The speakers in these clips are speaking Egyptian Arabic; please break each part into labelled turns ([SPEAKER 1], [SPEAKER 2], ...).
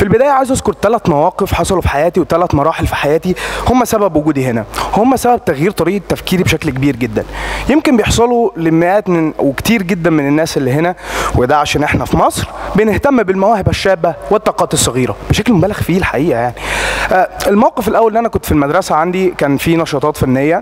[SPEAKER 1] البدايه عايز اذكر ثلاث مواقف حصلوا في حياتي وثلاث مراحل في حياتي هم سبب وجودي هنا هم سبب تغيير طريقه تفكيري بشكل كبير جدا يمكن بيحصلوا لمئات من وكتير جدا من الناس اللي هنا وده عشان احنا في مصر بنهتم بالمواهب الشابه والطاقات الصغيره بشكل مبالغ فيه الحقيقه يعني آه، الموقف الاول ان انا كنت في المدرسه عندي كان في نشاطات فنيه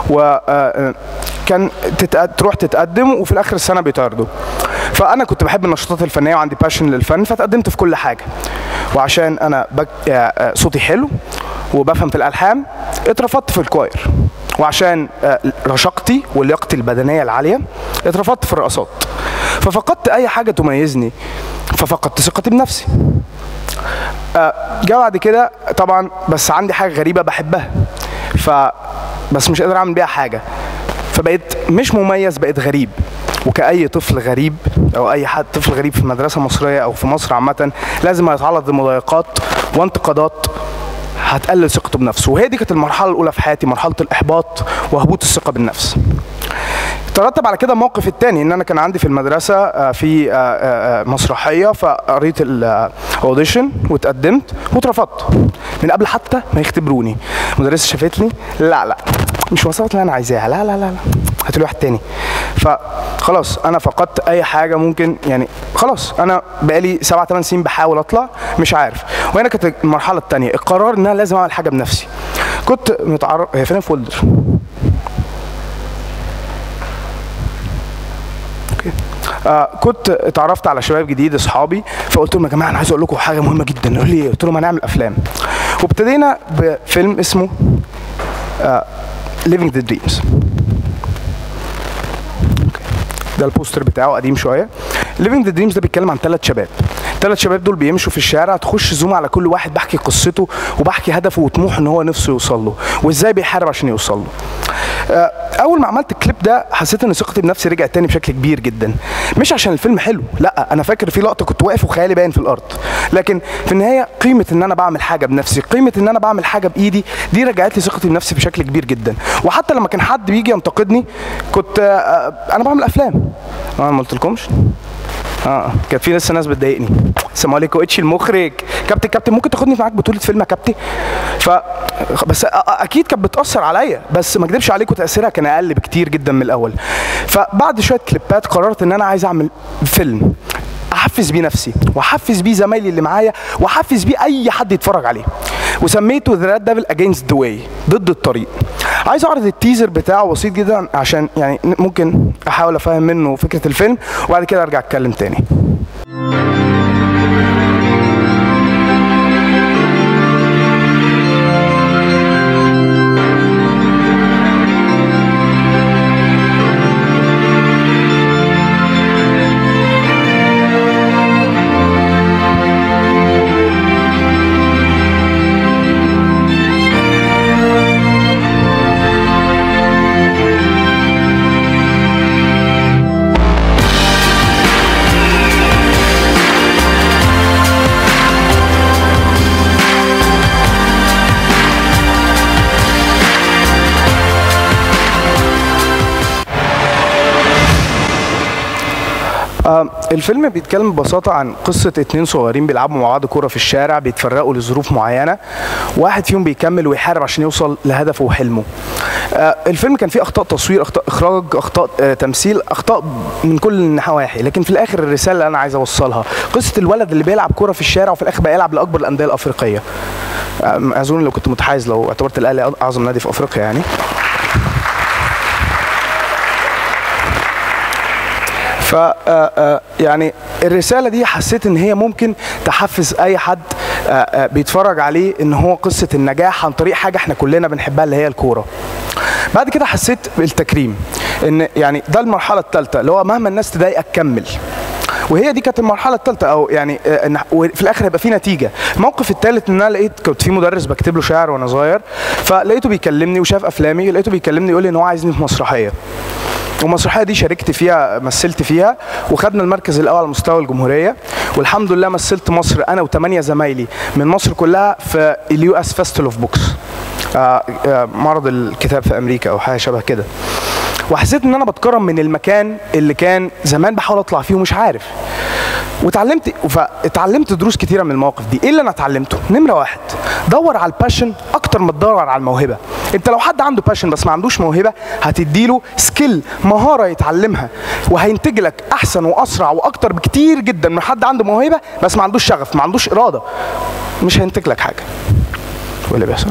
[SPEAKER 1] وكان تروح تتقدم وفي الاخر السنه بيطردوا فانا كنت بحب النشاطات الفنيه وعندي باشن للفن فتقدمت في كل حاجه وعشان انا بك... آه، صوتي حلو وبفهم في الالحان اترفضت في الكواير وعشان آه، رشاقتي ولياقتي البدنيه العاليه اترفضت في الرقصات ففقدت اي حاجه تميزني ففقدت ثقتي بنفسي آه، جاء بعد كده طبعا بس عندي حاجه غريبه بحبها ف بس مش قادر اعمل بيها حاجه فبقيت مش مميز بقيت غريب وكأي طفل غريب أو أي حد طفل غريب في المدرسة المصرية أو في مصر عامة لازم يتعرض لمضايقات وانتقادات هتقلل ثقته بنفسه وهي دي كانت المرحلة الأولى في حياتي مرحلة الإحباط وهبوط الثقة بالنفس ترتب على كده الموقف الثاني ان انا كان عندي في المدرسه آه، في آه، آه، مسرحيه فقريت الاوديشن واتقدمت واترفضت من قبل حتى ما يختبروني المدرسه شافتني لا لا مش وصلت اللي انا عايزاها لا لا لا لا هات لي واحد تاني فخلاص انا فقدت اي حاجه ممكن يعني خلاص انا بقالي سبع ثمان سنين بحاول اطلع مش عارف وهنا كانت المرحله الثانيه القرار ان انا لازم اعمل حاجه بنفسي كنت متعرف هي فين الفولدر اوكي آه كنت اتعرفت على شباب جديد اصحابي فقلت لهم يا جماعه انا عايز اقول لكم حاجه مهمه جدا قالوا لي إيه؟ قلت لهم هنعمل افلام وابتدينا بفيلم اسمه آه Living the Dreams ده البوستر بتاعه قديم شويه ليفينج ذا دريمز ده بيتكلم عن ثلاث شباب ثلاث شباب دول بيمشوا في الشارع تخش زوم على كل واحد بحكي قصته وبحكي هدفه وطموحه ان هو نفسه يوصل له وازاي بيحارب عشان يوصل له آه، اول ما عملت الكليب ده حسيت ان ثقتي بنفسي رجعت تاني بشكل كبير جدا مش عشان الفيلم حلو لا انا فاكر في لقطه كنت واقف وخيالي باين في الارض لكن في النهايه قيمه ان انا بعمل حاجه بنفسي قيمه ان انا بعمل حاجه بايدي دي رجعت لي ثقتي بنفسي بشكل كبير جدا وحتى لما كان حد بيجي ينتقدني كنت آه، انا بعمل افلام انا ما قلتلكمش اه كان في لسه ناس بتضايقني السلام عليكم اتش المخرج كابتن كابتن ممكن تاخدني معاك بطوله فيلم يا كابتن ف بس أ- أ- اكيد كانت بتاثر عليا بس ما اكدبش عليكم تاثيرها كان اقل بكتير جدا من الاول فبعد شويه كليبات قررت ان انا عايز اعمل فيلم احفز بيه نفسي واحفز بيه زمايلي اللي معايا واحفز بيه اي حد يتفرج عليه وسميته ذا ريد ديفل اجينست ذا واي ضد الطريق عايز اعرض التيزر بتاعه بسيط جدا عشان يعني ممكن احاول افهم منه فكره الفيلم وبعد كده ارجع اتكلم تاني آه، الفيلم بيتكلم ببساطة عن قصة اتنين صغيرين بيلعبوا مع بعض كورة في الشارع بيتفرقوا لظروف معينة واحد فيهم بيكمل ويحارب عشان يوصل لهدفه وحلمه آه، الفيلم كان فيه أخطاء تصوير أخطاء إخراج أخطاء آه، تمثيل أخطاء من كل النواحي لكن في الآخر الرسالة اللي أنا عايز أوصلها قصة الولد اللي بيلعب كورة في الشارع وفي الآخر بقى يلعب لأكبر الأندية الأفريقية آه، أظن لو كنت متحيز لو اعتبرت الأهلي أعظم نادي في أفريقيا يعني ف آه، آه، يعني الرساله دي حسيت ان هي ممكن تحفز اي حد آه، آه، بيتفرج عليه ان هو قصه النجاح عن طريق حاجه احنا كلنا بنحبها اللي هي الكوره بعد كده حسيت بالتكريم ان يعني ده المرحله الثالثه اللي هو مهما الناس تضايقك كمل وهي دي كانت المرحله الثالثه او يعني آه، إن وفي الاخر هيبقى في نتيجه الموقف الثالث ان انا لقيت كنت في مدرس بكتب له شعر وانا صغير فلقيته بيكلمني وشاف افلامي لقيته بيكلمني يقول لي ان هو عايزني في مسرحيه والمسرحيه دي شاركت فيها مثلت فيها وخدنا المركز الاول على مستوى الجمهوريه والحمد لله مثلت مصر انا وثمانيه زمايلي من مصر كلها في اليو اس فيستيفال اوف بوكس معرض الكتاب في امريكا او حاجه شبه كده وحسيت ان انا بتكرم من المكان اللي كان زمان بحاول اطلع فيه ومش عارف واتعلمت فاتعلمت دروس كتيره من المواقف دي ايه اللي انا اتعلمته نمره واحد دور على الباشن اكتر ما تدور على الموهبه انت لو حد عنده باشن بس ما عندوش موهبه هتديله سكيل مهاره يتعلمها وهينتج لك احسن واسرع واكتر بكتير جدا من حد عنده موهبه بس ما عندوش شغف ما عندوش اراده مش هينتج لك حاجه وايه اللي بيحصل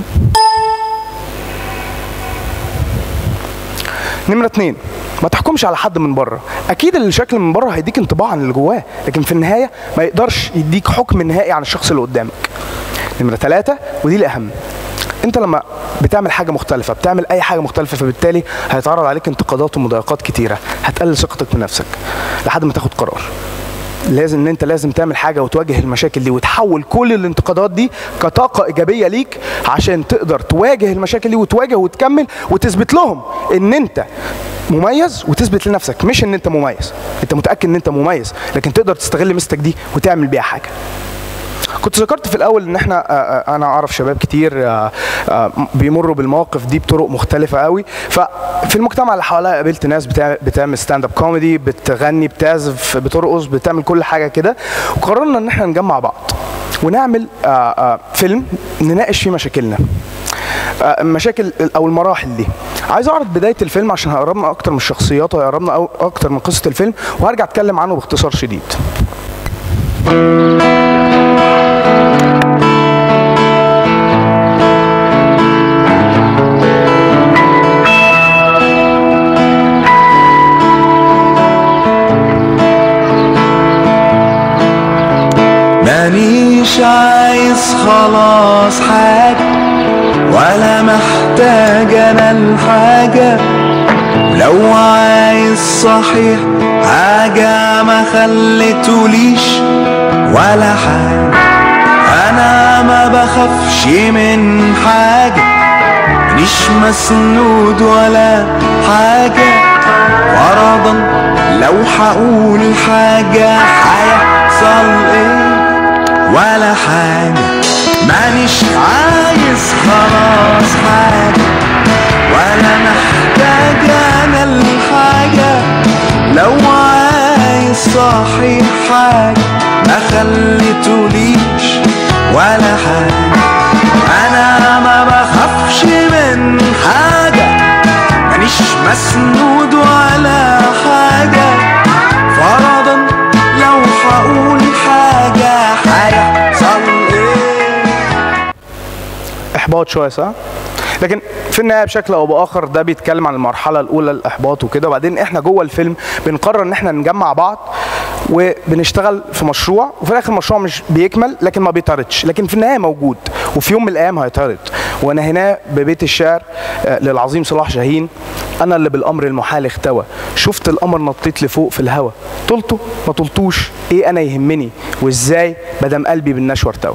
[SPEAKER 1] نمرة اتنين ما تحكمش على حد من بره اكيد اللي شكل من بره هيديك انطباع عن اللي جواه لكن في النهايه ما يقدرش يديك حكم نهائي عن الشخص اللي قدامك نمرة ثلاثة ودي الأهم أنت لما بتعمل حاجة مختلفة بتعمل أي حاجة مختلفة فبالتالي هيتعرض عليك انتقادات ومضايقات كتيرة هتقلل ثقتك بنفسك لحد ما تاخد قرار لازم ان انت لازم تعمل حاجه وتواجه المشاكل دي وتحول كل الانتقادات دي كطاقه ايجابيه ليك عشان تقدر تواجه المشاكل دي وتواجه وتكمل وتثبت لهم ان انت مميز وتثبت لنفسك مش ان انت مميز انت متاكد ان انت مميز لكن تقدر تستغل ميزتك دي وتعمل بيها حاجه كنت ذكرت في الاول ان احنا آه، آه، انا اعرف شباب كتير آه، آه، بيمروا بالمواقف دي بطرق مختلفه قوي ففي المجتمع اللي حواليا قابلت ناس بتع- بتعمل ستاند اب كوميدي بتغني بتعزف بترقص بتعمل كل حاجه كده وقررنا ان احنا نجمع بعض ونعمل آه، آه، فيلم نناقش فيه مشاكلنا آه، المشاكل او المراحل دي عايز اعرض بدايه الفيلم عشان هيقربنا اكتر من الشخصيات وهيقربنا أو- اكتر من قصه الفيلم وهرجع اتكلم عنه باختصار شديد
[SPEAKER 2] مانيش عايز خلاص حاجة ولا محتاج انا الحاجة لو عايز صحيح حاجة ما خليتوليش ولا حاجة انا ما بخافش من حاجة مانيش مسنود ولا حاجة فرضا لو هقول حاجة هيحصل ايه ولا حاجة مانيش عايز خلاص حاجة ولا محتاج انا الحاجة لو عايز صحيح حاجة ما خليتوليش ولا حاجة انا ما بخافش من حاجة مانيش مسنود ولا حاجة فرضا لو هقول حاجة هيحصل ايه
[SPEAKER 1] احباط شويه صح؟ لكن في النهايه بشكل او باخر ده بيتكلم عن المرحله الاولى الاحباط وكده وبعدين احنا جوه الفيلم بنقرر ان احنا نجمع بعض وبنشتغل في مشروع وفي الاخر المشروع مش بيكمل لكن ما بيتعرضش لكن في النهايه موجود وفي يوم من الايام هيتعرض وانا هنا ببيت الشعر آه، للعظيم صلاح جاهين انا اللي بالامر المحال اختوى شفت القمر نطيت لفوق في الهوا طلته ما طلتوش ايه انا يهمني وازاي بدم قلبي بالنشوه ارتوى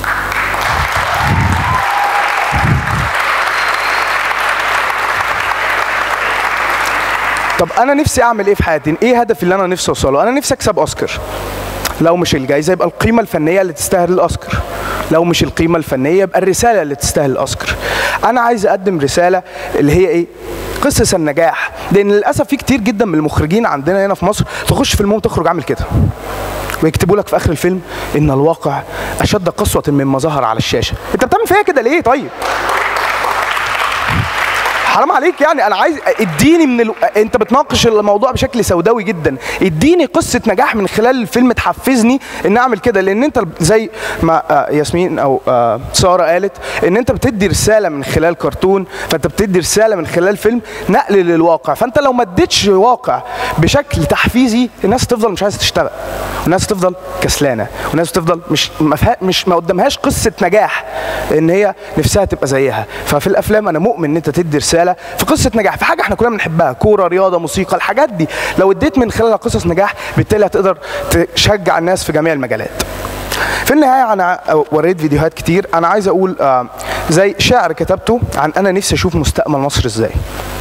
[SPEAKER 1] طب انا نفسي اعمل ايه في حياتي ايه هدفي اللي انا نفسي اوصله انا نفسي اكسب اوسكار لو مش الجائزه يبقى القيمه الفنيه اللي تستاهل الاوسكار لو مش القيمه الفنيه يبقى الرساله اللي تستاهل الاوسكار انا عايز اقدم رساله اللي هي ايه قصص النجاح لان للاسف في كتير جدا من المخرجين عندنا هنا في مصر تخش فيلم وتخرج عامل كده ويكتبوا لك في اخر الفيلم ان الواقع اشد قسوه مما ظهر على الشاشه انت بتعمل فيا كده ليه طيب حرام عليك يعني انا عايز اديني من ال... انت بتناقش الموضوع بشكل سوداوي جدا اديني قصه نجاح من خلال الفيلم تحفزني ان اعمل كده لان انت زي ما آه، ياسمين او آه، ساره قالت ان انت بتدي رساله من خلال كرتون فانت بتدي رساله من خلال فيلم نقل للواقع فانت لو ما اديتش واقع بشكل تحفيزي الناس تفضل مش عايزه تشتغل والناس تفضل كسلانه والناس تفضل مش ما فيها مش ما قدامهاش قصه نجاح ان هي نفسها تبقى زيها ففي الافلام انا مؤمن ان انت تدي رساله في قصه نجاح في حاجه احنا كلنا بنحبها كوره رياضه موسيقى الحاجات دي لو اديت من خلالها قصص نجاح بالتالي هتقدر تشجع الناس في جميع المجالات في النهايه انا وريت فيديوهات كتير انا عايز اقول آه، زي شعر كتبته عن انا نفسي اشوف مستقبل مصر ازاي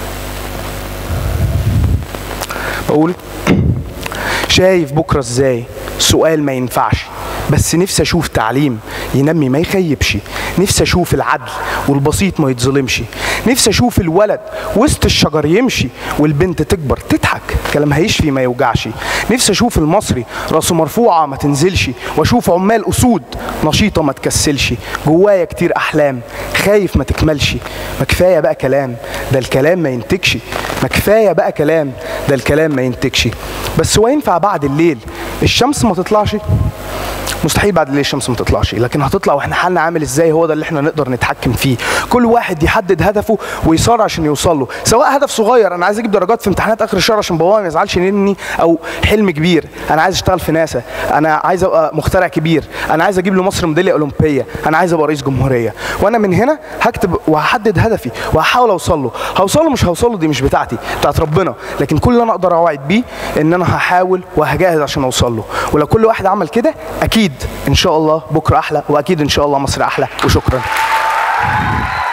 [SPEAKER 1] بقول شايف بكره ازاي سؤال ما ينفعش بس نفسي اشوف تعليم ينمي ما يخيبش نفسي اشوف العدل والبسيط ما يتظلمش نفسي اشوف الولد وسط الشجر يمشي والبنت تكبر تضحك كلامها يشفي ما يوجعش نفسي اشوف المصري راسه مرفوعه ما تنزلش واشوف عمال اسود نشيطه ما تكسلش جوايا كتير احلام خايف ما تكملش ما كفايه بقى كلام ده الكلام ما ينتجش ما كفايه بقى كلام ده الكلام ما ينتجش بس هو ينفع بعد الليل الشمس ما تطلعش مستحيل بعد الليل الشمس ما تطلعش لكن هتطلع واحنا حالنا عامل ازاي هو ده اللي احنا نقدر نتحكم فيه كل واحد يحدد هدفه ويصارع عشان يوصل له سواء هدف صغير انا عايز اجيب درجات في امتحانات اخر الشهر عشان بابايا ما يزعلش مني او حلم كبير انا عايز اشتغل في ناسا انا عايز ابقى مخترع كبير انا عايز اجيب لمصر ميداليه اولمبيه انا عايز ابقى رئيس جمهوريه وانا من هنا هكتب وهحدد هدفي وهحاول اوصل له هوصل له مش هوصل له دي مش بتاعتي بتاعت ربنا لكن كل اللي انا اقدر اوعد بيه ان انا هحاول وهجاهد عشان اوصل له ولو كل واحد عمل كده اكيد ان شاء الله بكره احلى واكيد ان شاء الله مصر احلى وشكرا